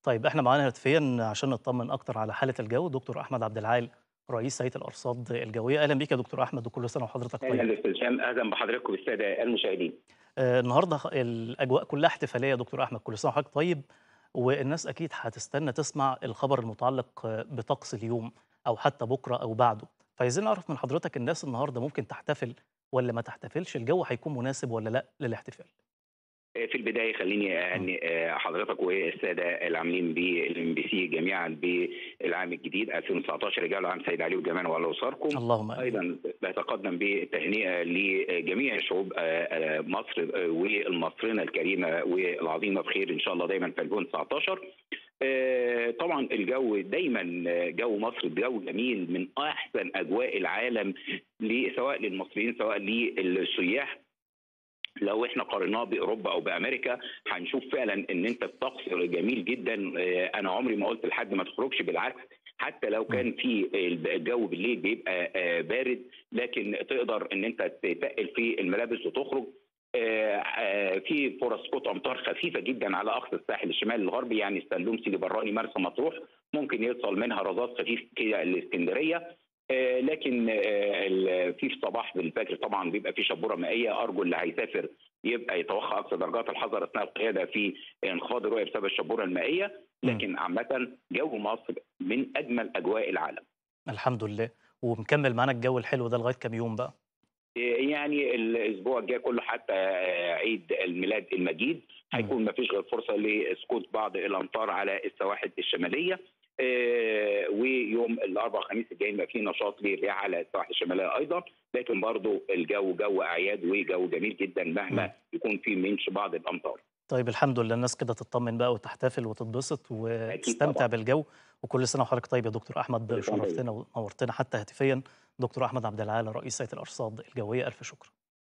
طيب إحنا معانا هاتفيًا عشان نطمن أكتر على حالة الجو دكتور أحمد عبد العال رئيس هيئة الأرصاد الجوية، أهلًا بيك يا دكتور أحمد وكل سنة وحضرتك طيب. أهلا أستاذ هشام أهلا بحضرتك والسادة المشاهدين. آآ النهارده خ الأجواء كلها احتفالية يا دكتور أحمد، كل سنة وحضرتك طيب، والناس أكيد هتستنى تسمع الخبر المتعلق بطقس اليوم أو حتى بكرة أو بعده، فعايزين نعرف من حضرتك الناس النهارده ممكن تحتفل والّا ما تحتفلش، الجو هيكون مناسب والّا لأ للاحتفال؟ في البداية خلّيني أهنّي آآ حضرتك والسادة العاملين بالMBC جميعًا بالعام الجديد 2019 يجعله عام سعيد عليكم جميعًا وعلى أسركم. اللهم آمين. أيضًا باتقدم بالتهنئة لجميع شعوب آآ مصر والمصرنة الكريمة والعظيمة بخير إن شاء الله دايمًا في 2019. آآ طبعًا الجو دايمًا جو مصر جو جميل من أحسن أجواء العالم ل سواء للمصريين سواء للسياح. لو إحنا قارناه بأوروبا أو بأمريكا هنشوف فعلًا إن أنت الطقس جميل جدًا، آآ أنا عمري ما قُلت لحد ما تخرجش بالعكس حتى لو كان في ال الجو بالليل بيبقى آآ بارد، لكن تقدر إن أنت تتقِّل في الملابس وتخرج. آآ في فرص سقوط أمطار خفيفة جدًا على أقصى الساحل الشمالي الغربي يعني السلوم، سيدي براني، مرسى مطروح، ممكن يوصل منها رذاذ خفيف كده لإسكندرية. آآ لكن ال في الصباح بالفجر طبعًا بيبقى في شبورة مائية، أرجو اللي هيسافر يبقى يتوخى أقصى درجات الحذر أثناء القيادة في انخفاض الرؤية بسبب الشبورة المائية، لكن عامةً جو مصر من أجمل أجواء العالم. الحمد لله، ومكمل معانا الجو الحلو ده لغاية كام يوم بقى؟ آآ يعني الأسبوع الجاي كله حتى عيد الميلاد المجيد، هيكون ما فيش غير فرصة لسقوط بعض الأمطار على السواحل الشمالية. آآ ويوم الأربع والخميس الجايين يبقى في نشاط للرياح على السواحل الشمالية أيضًا، لكن برضه الجو جو أعياد وجو جميل جدًا مهما يكون في منش بعض الأمطار. طيب الحمد لله الناس كده تطمن بقى وتحتفل وتتبسط أكيد وتستمتع طبعًا. بالجو، وكل سنة وحضرتك طيب يا دكتور أحمد، كل سنة وأنت شرفتنا ونورتنا حتى هاتفيًا، دكتور أحمد عبد العال رئيس هيئة الأرصاد الجوية، ألف شكر.